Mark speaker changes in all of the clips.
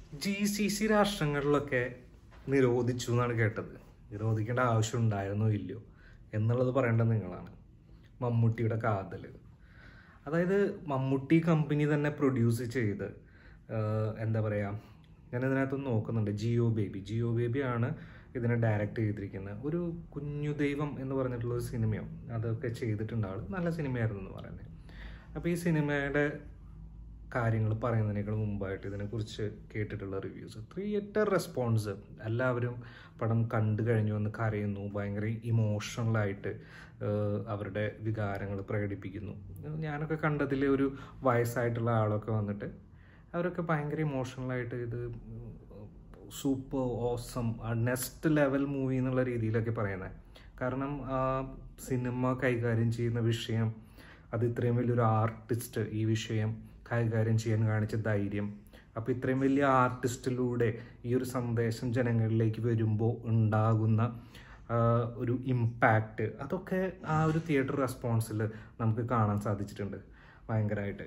Speaker 1: G C C രാഷ്ട്രങ്ങളിലൊക്കെ നിരോധിച്ചു എന്നാണ് കേട്ടത് നിരോധിക്കേണ്ട ആവശ്യം ഉണ്ടായിരുന്നോ ഇല്ലയോ എന്നുള്ളത് പറയേണ്ടത് നിങ്ങളാണ് മമ്മൂട്ടിയുടെ കാതൽ അതായത് മമ്മൂട്ടി കമ്പനി തന്നെ പ്രൊഡ്യൂസ് ചെയ്ത് ആഹ്, എന്താ പറയുക ഞാൻ ഇതിനകത്ത് നോക്കുന്നുണ്ട് ജിയോ ബേബി ജിയോ ബേബി ആണ് ഇതിനെ ഡയറക്റ്റ് ചെയ്തിരിക്കുന്നത് ഒരു കുഞ്ഞു ദൈവം എന്ന് പറഞ്ഞിട്ടുള്ള ഒരു സിനിമയോ അതൊക്കെ ചെയ്തിട്ടുണ്ട് ആള് നല്ല സിനിമയായിരുന്നു എന്ന് പറയുന്നത് അപ്പോൾ ഈ സിനിമയുടെ കാര്യങ്ങൾ പറയുന്നതിനേക്കാൾ മുമ്പായിട്ട് ഇതിനെക്കുറിച്ച് കേട്ടിട്ടുള്ള റിവ്യൂസ് തിയേറ്റർ റെസ്പോൺസ് എല്ലാവരും പടം കണ്ടു കഴിഞ്ഞു എന്ന് കരയുന്നു ഭയങ്കര ഇമോഷണലായിട്ട് അവരുടെ വികാരങ്ങൾ പ്രകടിപ്പിക്കുന്നു ഞാനൊക്കെ കണ്ടതിൽ ഒരു വയസ്സായിട്ടുള്ള ആളൊക്കെ വന്നിട്ട് അവരൊക്കെ ഭയങ്കര ഇമോഷണലായിട്ട് ഇത് super awesome next level movie എന്നുള്ള രീതിയിലൊക്കെ പറയുന്നത് കാരണം ആ സിനിമ കൈകാര്യം ചെയ്യുന്ന വിഷയം അത് ഇത്രയും വലിയൊരു ആർട്ടിസ്റ്റ് ഈ വിഷയം കൈകാര്യം ചെയ്യാൻ കാണിച്ച ധൈര്യം അപ്പോൾ ഇത്രയും വലിയ ആർട്ടിസ്റ്റിലൂടെ ഈ ഒരു സന്ദേശം ജനങ്ങളിലേക്ക് വരുമ്പോൾ ഉണ്ടാകുന്ന ആ, ഒരു ഇമ്പാക്റ്റ് അതൊക്കെ ആ ഒരു തിയേറ്റർ റെസ്പോൺസിൽ നമുക്ക് കാണാൻ സാധിച്ചിട്ടുണ്ട് ഭയങ്കരമായിട്ട്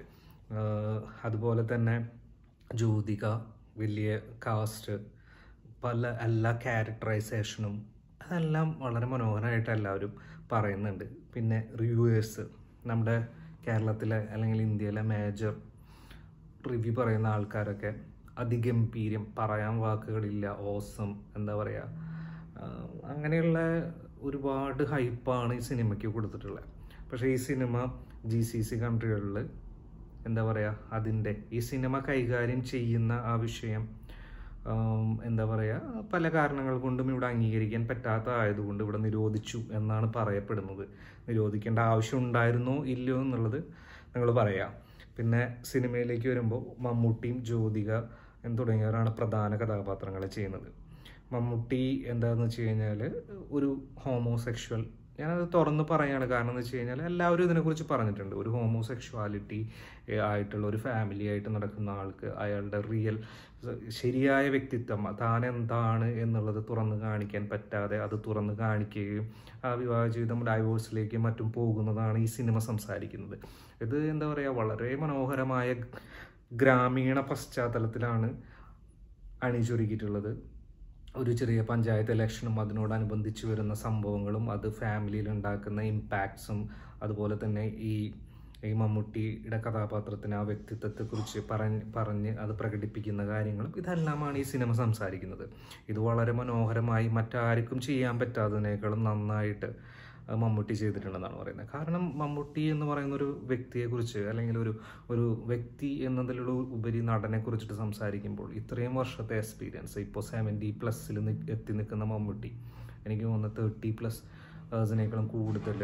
Speaker 1: അതുപോലെ തന്നെ ജ്യോതിക വലിയ കാസ്റ്റ് പല എല്ലാ ക്യാരക്ടറൈസേഷനും അതെല്ലാം വളരെ മനോഹരമായിട്ട് എല്ലാവരും പറയുന്നുണ്ട് പിന്നെ റിവ്യൂവേഴ്സ് നമ്മുടെ കേരളത്തിലെ അല്ലെങ്കിൽ ഇന്ത്യയിലെ മേജർ റിവ്യൂ പറയുന്ന ആൾക്കാരൊക്കെ അതിഗംഭീര്യം പറയാൻ വാക്കുകളില്ല ഓസം എന്താ പറയുക ആഹ് അങ്ങനെയുള്ള ഒരുപാട് ഹൈപ്പാണ് ഈ സിനിമയ്ക്ക് കൊടുത്തിട്ടുള്ളത് പക്ഷേ ഈ സിനിമ ജി സി സി കൺട്രികളിൽ എന്താ പറയുക അതിൻ്റെ ഈ സിനിമ കൈകാര്യം ചെയ്യുന്ന ആ വിഷയം ആം, എന്താ പറയുക പല കാരണങ്ങൾ കൊണ്ടും ഇവിടെ അംഗീകരിക്കാൻ പറ്റാത്ത ആയതുകൊണ്ട് ഇവിടെ നിരോധിച്ചു എന്നാണ് പറയപ്പെടുന്നത് നിരോധിക്കേണ്ട ആവശ്യം ഉണ്ടായിരുന്നോ ഇല്ലയോ എന്നുള്ളത് നിങ്ങൾ പറയാം പിന്നെ സിനിമയിലേക്ക് വരുമ്പോൾ മമ്മൂട്ടിയും ജ്യോതിക എന്ന് തുടങ്ങിയവരാണ് പ്രധാന കഥാപാത്രങ്ങളെ ചെയ്യുന്നത് മമ്മൂട്ടി എന്താണെന്ന് വെച്ച് കഴിഞ്ഞാൽ ഒരു ഹോമോസെക്ഷൽ ഞാനത് തുറന്ന് പറയാണ് കാരണം എന്ന് വെച്ച് കഴിഞ്ഞാൽ എല്ലാവരും ഇതിനെക്കുറിച്ച് പറഞ്ഞിട്ടുണ്ട് ഒരു ഹോമോസെക്ഷുവാലിറ്റി ആയിട്ടുള്ള ഒരു ഫാമിലി ആയിട്ട് നടക്കുന്ന ആൾക്ക് അയാളുടെ റിയൽ ശരിയായ വ്യക്തിത്വം താൻ എന്താണ് എന്നുള്ളത് തുറന്ന് കാണിക്കാൻ പറ്റാതെ അത് തുറന്ന് കാണിക്കുകയും ആ വിവാഹ ജീവിതം ഡൈവോഴ്സിലേക്കും മറ്റും പോകുന്നതാണ് ഈ സിനിമ സംസാരിക്കുന്നത് ഇത് എന്താ പറയുക വളരെ മനോഹരമായ ഗ്രാമീണ പശ്ചാത്തലത്തിലാണ് അണിചൊരുക്കിയിട്ടുള്ളത് ഒരു ചെറിയ പഞ്ചായത്ത് ഇലക്ഷനും അതിനോടനുബന്ധിച്ച് വരുന്ന സംഭവങ്ങളും അത് ഫാമിലിയിൽ ഉണ്ടാക്കുന്ന ഇമ്പാക്ട്സും അതുപോലെ തന്നെ ഈ ഈ മമ്മൂട്ടിയുടെ കഥാപാത്രത്തിന് ആ വ്യക്തിത്വത്തെക്കുറിച്ച് പറഞ്ഞ് പറഞ്ഞ് അത് പ്രകടിപ്പിക്കുന്ന കാര്യങ്ങളും ഇതെല്ലാമാണ് ഈ സിനിമ സംസാരിക്കുന്നത് ഇത് വളരെ മനോഹരമായി മറ്റാർക്കും ചെയ്യാൻ പറ്റാത്തതിനേക്കാളും നന്നായിട്ട് ആ മമ്മൂട്ടി ചെയ്തിട്ടുണ്ടെന്നാണ് പറയുന്നത് കാരണം മമ്മൂട്ടി എന്ന് പറയുന്ന ഒരു വ്യക്തിയെക്കുറിച്ച് അല്ലെങ്കിൽ ഒരു ഒരു വ്യക്തി എന്നതിലുള്ള ഉപരി നടനെ കുറിച്ചിട്ട് സംസാരിക്കുമ്പോൾ ഇത്രയും വർഷത്തെ എക്സ്പീരിയൻസ് ഇപ്പോൾ സെവൻറ്റി പ്ലസ്സിൽ എത്തി നിൽക്കുന്ന മമ്മൂട്ടി എനിക്ക് തോന്നുന്നു തേർട്ടി പ്ലസ് അതിനേക്കാളും കൂടുതൽ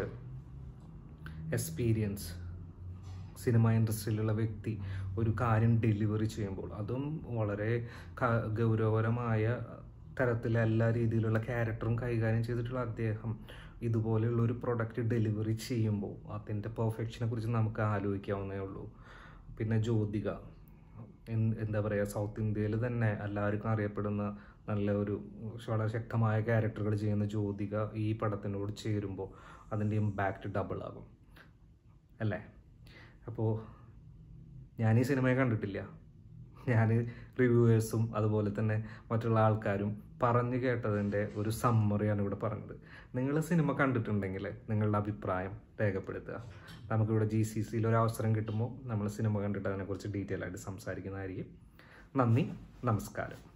Speaker 1: എക്സ്പീരിയൻസ് സിനിമ ഇൻഡസ്ട്രിയിലുള്ള വ്യക്തി ഒരു കാര്യം ഡെലിവറി ചെയ്യുമ്പോൾ അതും വളരെ ക- ഗൗരവകരമായ തരത്തിലെ എല്ലാ രീതിയിലുള്ള ക്യാരക്ടറും കൈകാര്യം ചെയ്തിട്ടുള്ള അദ്ദേഹം ഇതുപോലെയുള്ള ഒരു പ്രൊഡക്റ്റ് ഡെലിവറി ചെയ്യുമ്പോൾ അതിൻ്റെ പെർഫെക്ഷനെ കുറിച്ച് നമുക്ക് ആലോചിക്കാവുന്നേ ഉള്ളൂ പിന്നെ ജ്യോതിക എന്ത് എന്താ പറയുക സൗത്ത് ഇന്ത്യയിൽ തന്നെ എല്ലാവർക്കും അറിയപ്പെടുന്ന നല്ല ഒരു വളരെ ശക്തമായ ക്യാരക്ടറുകൾ ചെയ്യുന്ന ജ്യോതിക ഈ പടത്തിനോട് ചേരുമ്പോൾ അതിൻ്റെ ഇമ്പാക്റ്റ് ഡബിൾ ആകും അല്ലേ അപ്പോൾ ഞാൻ ഈ സിനിമയെ കണ്ടിട്ടില്ല ഞാൻ റിവ്യൂവേഴ്സും അതുപോലെ തന്നെ മറ്റുള്ള ആൾക്കാരും പറഞ്ഞു കേട്ടതിൻ്റെ ഒരു സമ്മറിയാണ് ഇവിടെ പറഞ്ഞത് നിങ്ങൾ സിനിമ കണ്ടിട്ടുണ്ടെങ്കിൽ നിങ്ങളുടെ അഭിപ്രായം രേഖപ്പെടുത്തുക നമുക്കിവിടെ ജി സി സിയിൽ ഒരു അവസരം കിട്ടുമ്പോൾ നമ്മൾ സിനിമ കണ്ടിട്ട് അതിനെക്കുറിച്ച് ഡീറ്റെയിൽ ആയിട്ട് സംസാരിക്കുന്നതായിരിക്കും നന്ദി നമസ്കാരം